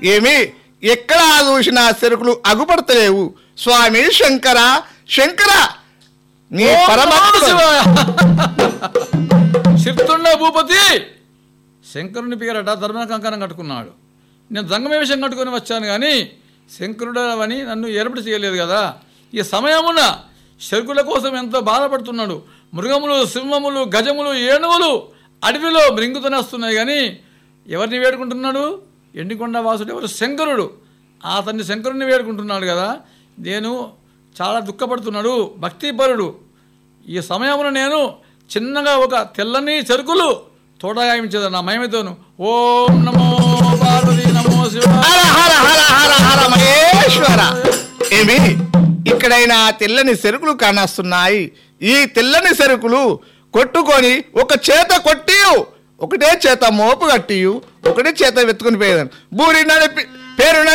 ఏమి ఎక్కడ చూసినా చెరుకులు అగుపడతలేవు స్వామి శంకర శంకర నీ ఓం నమో పరమాత్మ శివాయ. చిత్తుండ భూపతి శంకరుని పేరట ధర్మ కంకణం కట్టుకున్నాడు నేను దంగమే విషయం కట్టుకొని వచ్చాను కానీ శంకరుడు అని నన్ను ఏర్పాటు చేయలేదు కదా ఈ సమయమున శరుకుల కోసం ఎంతో బాధపడుతున్నాడు మృగములు సింహములు గజములు ఏనుగులు అడవిలో మృంగుతూనే వస్తున్నాయి కానీ ఎవరిని వేడుకుంటున్నాడు ఎండికొండ వాసుడు ఎవరు శంకరుడు అతన్ని శంకరుని వేడుకుంటున్నాడు కదా నేను చాలా దుఃఖపడుతున్నాడు భక్తిపరుడు ఈ సమయంలో నేను చిన్నగా ఒక తెల్లని చెరుకులు తోడగాయించేది నా మహిమతోను ఓం నమో పార్వతీ నమో శివ హర హర హర హర హర మహేశ్వర ఏమి ఇక్కడైనా తెల్లని సెరుకులు కానస్తున్నాయి ఈ తెల్లని సెరుకులు కొట్టుకొని ఒక చేత కొట్టి ఒకటే చేత మోపు కట్టి ఒకటే చేత వెతుకుని పోయేదాన్ని బూరి నడిపి పేరు